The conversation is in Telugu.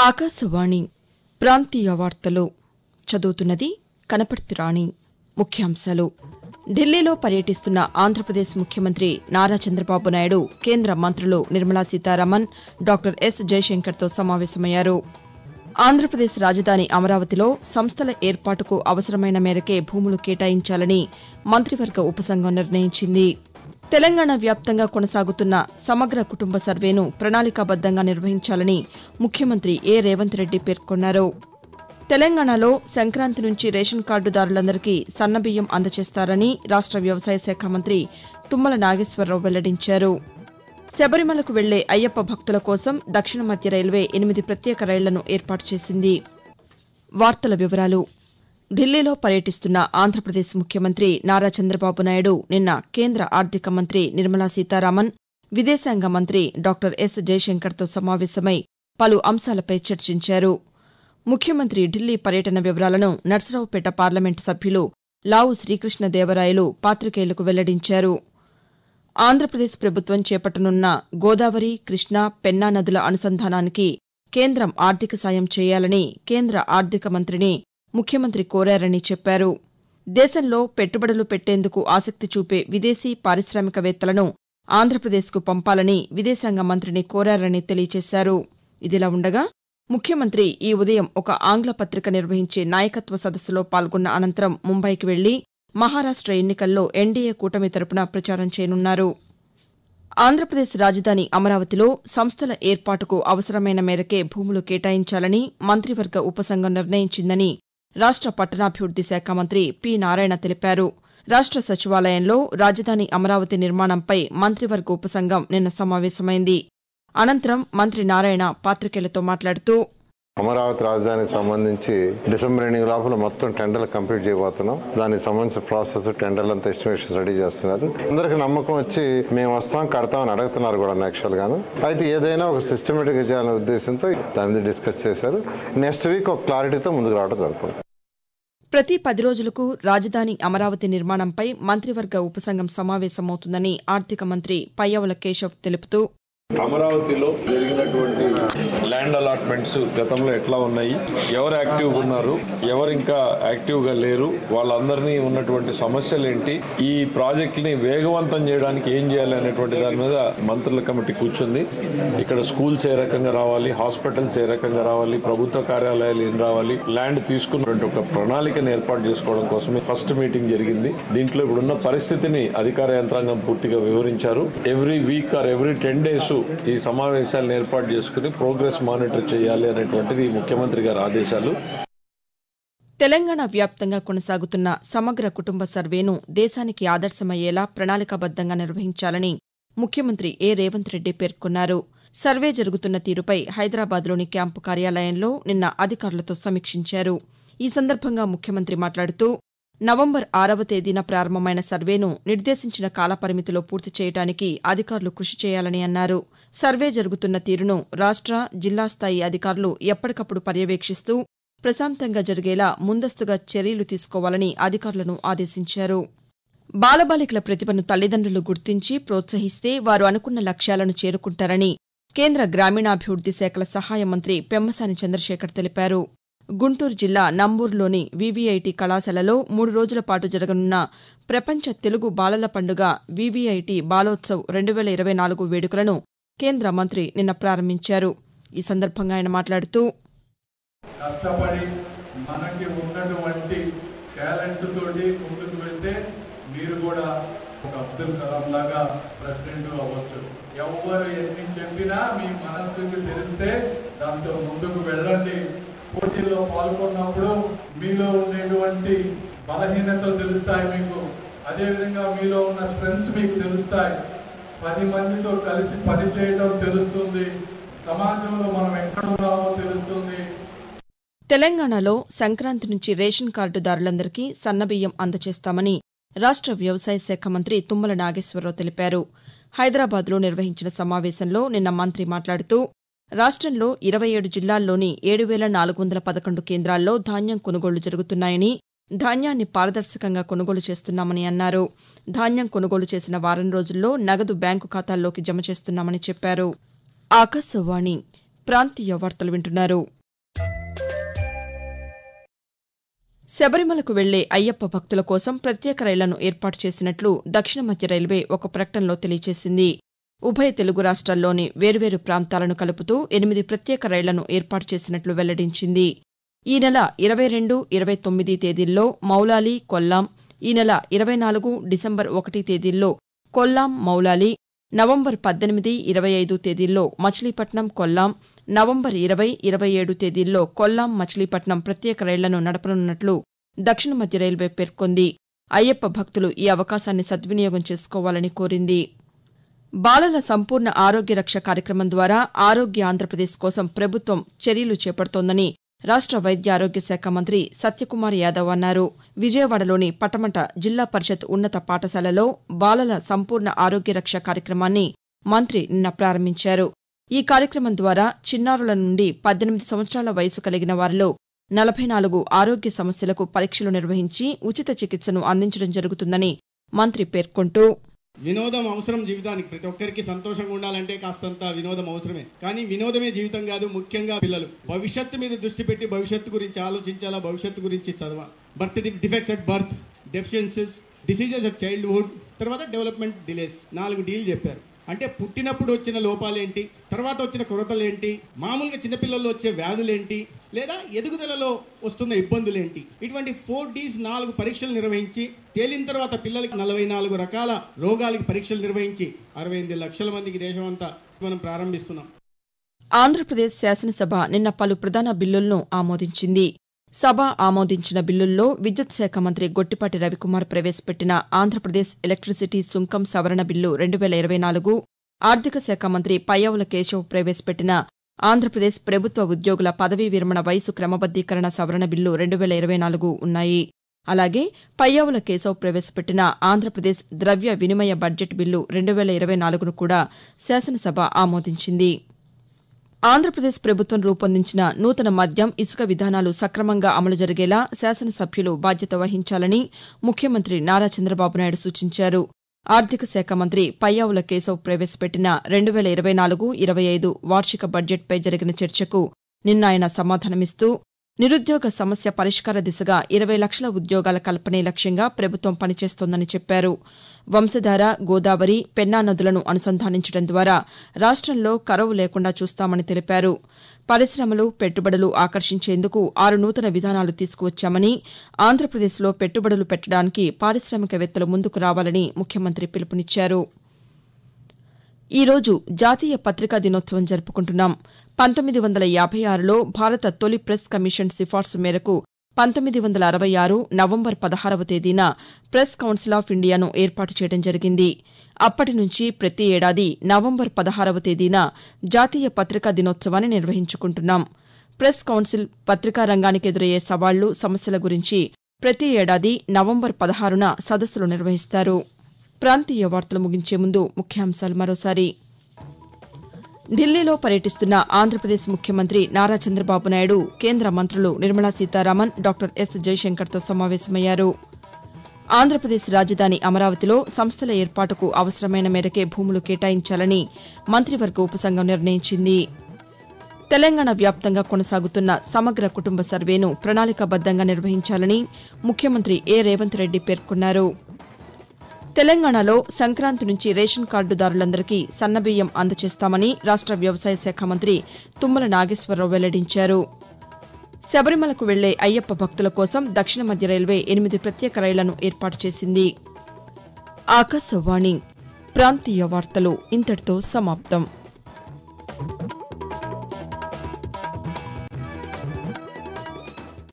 ఆకాశవాణి ప్రాంతీయ వార్తలు చదువుతున్నది కనపర్తి రాణి ముఖ్యాంశాలు ఢిల్లీలో పర్యటిస్తున్న ఆంధ్రప్రదేశ్ ముఖ్యమంత్రి నారా చంద్రబాబు నాయుడు కేంద్ర మంత్రులు నిర్మలా సీతారామన్ డాక్టర్ ఎస్ జయశంకర్తో సమావేశమయ్యారు ఆంధ్రప్రదేశ్ రాజధాని అమరావతిలో సంస్థల ఏర్పాటుకు అవసరమైన మేరకే భూములు కేటాయించాలని మంత్రివర్గ ఉపసంఘం నిర్ణయించింది తెలంగాణ వ్యాప్తంగా కొనసాగుతున్న సమగ్ర కుటుంబ సర్వేను ప్రణాళికాబద్దంగా నిర్వహించాలని ముఖ్యమంత్రి ఏ రేవంత్ రెడ్డి పేర్కొన్నారు తెలంగాణలో సంక్రాంతి నుంచి రేషన్ కార్డుదారులందరికీ సన్నబియ్యం అందజేస్తారని రాష్ట వ్యవసాయ శాఖ మంత్రి తుమ్మల నాగేశ్వరరావు వెల్లడించారు శబరిమలకు వెళ్లే అయ్యప్ప భక్తుల కోసం దక్షిణ మధ్య రైల్వే ఎనిమిది ప్రత్యేక రైళ్లను ఏర్పాటు చేసింది వార్తల వివరాలు ఢిల్లీలో పర్యటిస్తున్న ఆంధ్రప్రదేశ్ ముఖ్యమంత్రి నారా చంద్రబాబు నాయుడు నిన్న కేంద్ర ఆర్థిక మంత్రి నిర్మలా సీతారామన్ విదేశాంగ మంత్రి డాక్టర్ ఎస్ జయశంకర్తో సమావేశమై పలు అంశాలపై చర్చించారు ముఖ్యమంత్రి ఢిల్లీ పర్యటన వివరాలను నర్సరావుపేట పార్లమెంటు సభ్యులు లావు శ్రీకృష్ణదేవరాయలు పాతికేయులకు వెల్లడించారు ఆంధ్రప్రదేశ్ ప్రభుత్వం చేపట్టనున్న గోదావరి కృష్ణా పెన్నా నదుల అనుసంధానానికి కేంద్రం ఆర్థిక సాయం చేయాలని కేంద్ర ఆర్థిక మంత్రిని ముఖ్యమంత్రి కోరారని చెప్పారు దేశంలో పెట్టుబడులు పెట్టేందుకు ఆసక్తి చూపే విదేశీ పారిశామికవేత్తలను ఆంధ్రప్రదేశ్కు పంపాలని విదేశాంగ మంత్రిని కోరారని తెలియజేశారు ఇదిలా ఉండగా ముఖ్యమంత్రి ఈ ఉదయం ఒక ఆంగ్ల పత్రిక నిర్వహించే నాయకత్వ సదస్సులో పాల్గొన్న అనంతరం ముంబైకి వెళ్లి మహారాష్ట ఎన్నికల్లో ఎన్డీఏ కూటమి తరపున ప్రచారం చేయనున్నారు ఆంధ్రప్రదేశ్ రాజధాని అమరావతిలో సంస్థల ఏర్పాటుకు అవసరమైన మేరకే భూములు కేటాయించాలని మంత్రివర్గ ఉపసంఘం నిర్ణయించిందని రాష్ట పట్టణాభివృద్ది శాఖ మంత్రి పి నారాయణ తెలిపారు రాష్ట సచివాలయంలో రాజధాని అమరావతి నిర్మాణంపై మంత్రివర్గ ఉపసంఘం నిన్న సమావేశమైంది అనంతరం మంత్రి నారాయణ పాతికేయులతో మాట్లాడుతూ అమరావతి రాజధానికి సంబంధించి డిసెంబర్ ఎండింగ్ లోపల మొత్తం టెండర్లు కంప్లీట్ చేయబోతున్నాం దానికి సంబంధించిన ప్రాసెస్ టెండర్లు అంతా ఎస్టిమేషన్ రెడీ చేస్తున్నారు అందరికి నమ్మకం వచ్చి మేము వస్తాం కడతామని అడుగుతున్నారు కూడా యాక్చువల్ గాను అయితే ఏదైనా ఒక సిస్టమేటిక్ చేయాలనే ఉద్దేశంతో దాని మీద డిస్కస్ చేశారు నెక్స్ట్ వీక్ ఒక క్లారిటీతో ముందుకు రావడం జరుగుతుంది ప్రతి పది రోజులకు రాజధాని అమరావతి నిర్మాణంపై మంత్రివర్గ ఉపసంఘం సమావేశమవుతుందని ఆర్థిక మంత్రి పయ్యవుల కేశవ్ తెలుపుతూ అమరావతిలో జరిగినటువంటి ల్యాండ్ అలాట్మెంట్స్ గతంలో ఎట్లా ఉన్నాయి ఎవరు యాక్టివ్ ఉన్నారు ఎవరు ఇంకా యాక్టివ్ గా లేరు వాళ్ళందరినీ ఉన్నటువంటి సమస్యలు ఏంటి ఈ ప్రాజెక్ట్ ని వేగవంతం చేయడానికి ఏం చేయాలి అనేటువంటి దాని మీద మంత్రుల కమిటీ కూర్చుంది ఇక్కడ స్కూల్స్ ఏ రకంగా రావాలి హాస్పిటల్స్ ఏ రకంగా రావాలి ప్రభుత్వ కార్యాలయాలు ఏం రావాలి ల్యాండ్ తీసుకున్నటువంటి ఒక ప్రణాళికను ఏర్పాటు చేసుకోవడం కోసమే ఫస్ట్ మీటింగ్ జరిగింది దీంట్లో ఇప్పుడున్న పరిస్థితిని అధికార యంత్రాంగం పూర్తిగా వివరించారు every week or every ten days ఈ సమావేశాలను ఏర్పాటు చేసుకుని ప్రోగ్రెస్ మానిటర్ చేయాలి అనేటువంటిది ముఖ్యమంత్రి గారి ఆదేశాలు తెలంగాణ వ్యాప్తంగా కొనసాగుతున్న సమగ్ర కుటుంబ సర్వేను దేశానికి ఆదర్శమయ్యేలా ప్రణాళికాబద్దంగా నిర్వహించాలని ముఖ్యమంత్రి ఏ రేవంత్ రెడ్డి పేర్కొన్నారు సర్వే జరుగుతున్న తీరుపై హైదరాబాద్లోని క్యాంపు కార్యాలయంలో నిన్న అధికారులతో సమీక్షించారు ఈ సందర్భంగా ముఖ్యమంత్రి మాట్లాడుతూ నవంబర్ ఆరవ తేదీన ప్రారంభమైన సర్వేను నిర్దేశించిన కాలపరిమితిలో పూర్తి చేయడానికి అధికారులు కృషి చేయాలని అన్నారు సర్వే జరుగుతున్న తీరును రాష్ట జిల్లా స్థాయి అధికారులు ఎప్పటికప్పుడు పర్యవేక్షిస్తూ ప్రశాంతంగా జరిగేలా ముందస్తుగా చర్యలు తీసుకోవాలని అధికారులను ఆదేశించారు బాలబాలికల ప్రతిభను తల్లిదండ్రులు గుర్తించి ప్రోత్సహిస్తే వారు అనుకున్న లక్ష్యాలను చేరుకుంటారని కేంద్ర గ్రామీణాభివృద్ది శాఖల సహాయ మంత్రి పెమ్మసాని చంద్రశేఖర్ తెలిపారు గుంటూరు జిల్లా నంబూరులోని వీవీఐటీ కళాశాలలో మూడు రోజుల పాటు జరగనున్న ప్రపంచ తెలుగు బాలల పండుగ వీవీఐటీ బాలోత్సవ్ రెండు వేల ఇరవై నాలుగు వేడుకలను కేంద్ర మంత్రి నిన్న ప్రారంభించారు ఈ సందర్భంగా ఆయన మాట్లాడుతూ కష్టపడి మనకి ఉన్నటువంటి టాలెంట్ తోటి ముందుకు వెళ్తే మీరు కూడా ఒక అబ్దుల్ కలాం లాగా ప్రెసిడెంట్ అవ్వచ్చు ఎవరు ఎన్ని చెప్పినా మీ మనస్సుకి తెలిస్తే దాంతో ముందుకు వెళ్ళండి పోటీల్లో పాల్గొన్నప్పుడు మీలో ఉండేటువంటి బలహీనతలు తెలుస్తాయి మీకు అదేవిధంగా మీలో ఉన్న స్ట్రెంగ్స్ మీకు తెలుస్తాయి పది మందితో కలిసి పని చేయడం తెలుస్తుంది సమాజంలో మనం ఎక్కడ ఉన్నామో తెలుస్తుంది తెలంగాణలో సంక్రాంతి నుంచి రేషన్ కార్డుదారులందరికీ సన్నబియ్యం అందజేస్తామని రాష్ట వ్యవసాయ శాఖ మంత్రి తుమ్మల నాగేశ్వరరావు తెలిపారు హైదరాబాద్లో నిర్వహించిన సమావేశంలో నిన్న మంత్రి మాట్లాడుతూ రాష్టంలో ఇరవై ఏడు జిల్లాల్లోని ఏడు వేల నాలుగు వందల పదకొండు కేంద్రాల్లో ధాన్యం కొనుగోళ్లు జరుగుతున్నాయని ధాన్యాన్ని పారదర్శకంగా కొనుగోలు చేస్తున్నామని అన్నారు ధాన్యం కొనుగోలు చేసిన వారం రోజుల్లో నగదు బ్యాంకు ఖాతాల్లోకి జమ చేస్తున్నామని చెప్పారు ఆకాశవాణి ప్రాంతీయ వార్తలు వింటున్నారు శబరిమలకు వెళ్లే అయ్యప్ప భక్తుల కోసం ప్రత్యేక రైళ్లను ఏర్పాటు చేసినట్లు దక్షిణ మధ్య రైల్వే ఒక ప్రకటనలో తెలియజేసింది ఉభయ తెలుగు రాష్ట్రాల్లోని వేర్వేరు ప్రాంతాలను కలుపుతూ ఎనిమిది ప్రత్యేక రైళ్లను ఏర్పాటు చేసినట్లు వెల్లడించింది ఈ నెల ఇరవై రెండు ఇరవై తొమ్మిది తేదీల్లో మౌలాలి కొల్లాం ఈ నెల ఇరవై నాలుగు డిసెంబర్ ఒకటి తేదీల్లో కొల్లాం మౌలాలి నవంబర్ పద్దెనిమిది ఇరవై ఐదు తేదీల్లో మచిలీపట్నం కొల్లాం నవంబర్ ఇరవై ఇరవై ఏడు తేదీల్లో కొల్లాం మచిలీపట్నం ప్రత్యేక రైళ్లను నడపనున్నట్లు దక్షిణ మధ్య రైల్వే పేర్కొంది అయ్యప్ప భక్తులు ఈ అవకాశాన్ని సద్వినియోగం చేసుకోవాలని కోరింది బాలల సంపూర్ణ ఆరోగ్య రక్ష కార్యక్రమం ద్వారా ఆరోగ్య ఆంధ్రప్రదేశ్ కోసం ప్రభుత్వం చర్యలు చేపడుతోందని రాష్ట వైద్య ఆరోగ్య శాఖ మంత్రి సత్యకుమార్ యాదవ్ అన్నారు విజయవాడలోని పటమట జిల్లా పరిషత్ ఉన్నత పాఠశాలలో బాలల సంపూర్ణ ఆరోగ్య రక్ష కార్యక్రమాన్ని మంత్రి నిన్న ప్రారంభించారు ఈ కార్యక్రమం ద్వారా చిన్నారుల నుండి పద్దెనిమిది సంవత్సరాల వయసు కలిగిన వారిలో నలభై నాలుగు ఆరోగ్య సమస్యలకు పరీక్షలు నిర్వహించి ఉచిత చికిత్సను అందించడం జరుగుతుందని మంత్రి పేర్కొంటూ వినోదం అవసరం జీవితానికి ప్రతి ఒక్కరికి సంతోషంగా ఉండాలంటే కాస్తంత వినోదం అవసరమే కానీ వినోదమే జీవితం కాదు ముఖ్యంగా పిల్లలు భవిష్యత్తు మీద దృష్టి పెట్టి భవిష్యత్తు గురించి ఆలోచించాలా భవిష్యత్తు గురించి చదవాలి birth defects at birth deficiencies diseases at childhood తర్వాత డెవలప్మెంట్ డిలేస్ నాలుగు డీల్ చెప్పారు అంటే పుట్టినప్పుడు వచ్చిన లోపాలేంటి తర్వాత వచ్చిన కొరతలు ఏంటి మామూలుగా చిన్నపిల్లల్లో వచ్చే వ్యాధులేంటి లేదా ఎదుగుదలలో వస్తున్న ఇబ్బందులేంటి ఇటువంటి ఫోర్ డీస్ నాలుగు పరీక్షలు నిర్వహించి తేలిన తర్వాత పిల్లలకి నలభై నాలుగు రకాల రోగాలకి పరీక్షలు నిర్వహించి అరవై ఎనిమిది లక్షల మందికి దేశమంతా మనం ప్రారంభిస్తున్నాం ఆంధ్రప్రదేశ్ శాసనసభ నిన్న పలు ప్రధాన బిల్లులను ఆమోదించింది సభ ఆమోదించిన బిల్లుల్లో విద్యుత్ శాఖ మంత్రి గొట్టిపాటి రవికుమార్ ప్రవేశపెట్టిన ఆంధ్రప్రదేశ్ ఎలక్టిసిటీ సుంకం సవరణ బిల్లు రెండు వేల ఇరవై నాలుగు ఆర్థిక శాఖ మంత్రి పయ్యావుల కేశవ్ ప్రవేశపెట్టిన ఆంధ్రప్రదేశ్ ప్రభుత్వ ఉద్యోగుల పదవీ విరమణ వయసు క్రమబద్దీకరణ సవరణ బిల్లు రెండు వేల ఇరవై నాలుగు ఉన్నాయి అలాగే పయ్యావుల కేశవ్ ప్రవేశపెట్టిన ఆంధ్రప్రదేశ్ ద్రవ్య వినిమయ బడ్జెట్ బిల్లు రెండు వేల ఇరవై నాలుగును కూడా శాసనసభ ఆమోదించింది ఆంధ్రప్రదేశ్ ప్రభుత్వం రూపొందించిన నూతన మద్యం ఇసుక విధానాలు సక్రమంగా అమలు జరిగేలా శాసనసభ్యులు బాధ్యత వహించాలని ముఖ్యమంత్రి నారా చంద్రబాబు నాయుడు సూచించారు ఆర్థిక శాఖ మంత్రి పయ్యావుల కేశవ్ ప్రవేశపెట్టిన రెండు వేల ఇరవై నాలుగు ఇరవై ఐదు వార్షిక బడ్జెట్పై జరిగిన చర్చకు నిన్న ఆయన సమాధానమిస్తూ నిరుద్యోగ సమస్య పరిష్కార దిశగా ఇరవై లక్షల ఉద్యోగాల కల్పనే లక్ష్యంగా ప్రభుత్వం పనిచేస్తోందని చెప్పారు వంశధార గోదావరి పెన్నా నదులను అనుసంధానించడం ద్వారా రాష్టంలో కరవు లేకుండా చూస్తామని తెలిపారు పరిశ్రమలు పెట్టుబడులు ఆకర్షించేందుకు ఆరు నూతన విధానాలు తీసుకువచ్చామని ఆంధ్రప్రదేశ్లో పెట్టుబడులు పెట్టడానికి పారిశ్రామికవేత్తలు ముందుకు రావాలని ముఖ్యమంత్రి పిలుపునిచ్చారు ఈ రోజు జాతీయ పత్రికా దినోత్సవం జరుపుకుంటున్నాం పంతొమ్మిది వందల యాభై ఆరులో భారత తొలి ప్రెస్ కమిషన్ సిఫార్సు మేరకు పంతొమ్మిది వందల అరవై ఆరు నవంబర్ పదహారవ తేదీన ప్రెస్ కౌన్సిల్ ఆఫ్ ఇండియాను ఏర్పాటు చేయడం జరిగింది అప్పటి నుంచి ప్రతి ఏడాది నవంబర్ పదహారవ తేదీన జాతీయ పత్రికా దినోత్సవాన్ని నిర్వహించుకుంటున్నాం ప్రెస్ కౌన్సిల్ పత్రికా రంగానికి ఎదురయ్యే సవాళ్లు సమస్యల గురించి ప్రతి ఏడాది నవంబర్ పదహారున సదస్సులు నిర్వహిస్తారు ప్రాంతీయ వార్తలు ముగించే ముందు ముఖ్యాంశాలు మరోసారి ఢిల్లీలో పర్యటిస్తున్న ఆంధ్రప్రదేశ్ ముఖ్యమంత్రి నారా చంద్రబాబు నాయుడు కేంద్ర మంత్రులు నిర్మలా సీతారామన్ డాక్టర్ ఎస్ జైశంకర్తో సమావేశమయ్యారు ఆంధ్రప్రదేశ్ రాజధాని అమరావతిలో సంస్థల ఏర్పాటుకు అవసరమైన మేరకే భూములు కేటాయించాలని మంత్రివర్గ ఉపసంఘం నిర్ణయించింది తెలంగాణ వ్యాప్తంగా కొనసాగుతున్న సమగ్ర కుటుంబ సర్వేను ప్రణాళికాబద్దంగా నిర్వహించాలని ముఖ్యమంత్రి ఏ రేవంత్ రెడ్డి పేర్కొన్నారు తెలంగాణలో సంక్రాంతి నుంచి రేషన్ కార్డుదారులందరికీ సన్నబియ్యం అందజేస్తామని రాష్ట వ్యవసాయ శాఖ మంత్రి తుమ్మల నాగేశ్వరరావు వెల్లడించారు శబరిమలకు వెళ్లే అయ్యప్ప భక్తుల కోసం దక్షిణ మధ్య రైల్వే ఎనిమిది ప్రత్యేక రైళ్లను ఏర్పాటు చేసింది ఆకాశవాణి ప్రాంతీయ వార్తలు ఇంతటితో సమాప్తం